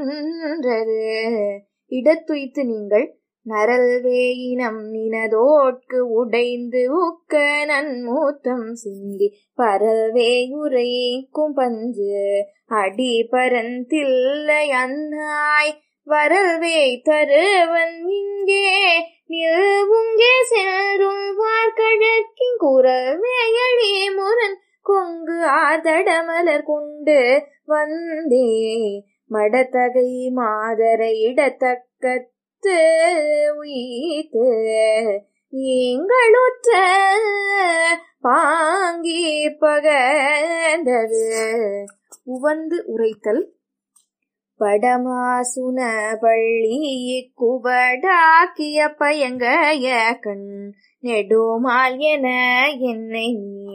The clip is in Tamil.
நின்றது இடத்துய்த்து நீங்கள் நரல் வேயினம் நினதோட்கு உடைந்து உக்க நன்மூத்தம் சிந்தி பரல்வே உரைக்கும் பஞ்சு அடி பரந்தில்லை அன்னாய் வரல்வே தருவன் இங்கே நில்வுங்கே செல்றும் வார்கழக்கின் குரல் வேயழி முரண் கொங்கு ஆதடமலர் கொண்டு வந்தே மடத்தகை மாதரை இடத்தக்கத்து உயித்து நீங்களுற்ற பாங்கி பகந்தது உவந்து உரைத்தல் படமாசுன பள்ளி குபடாக்கிய பயங்கய கண் நெடுமால் என என்னை நீ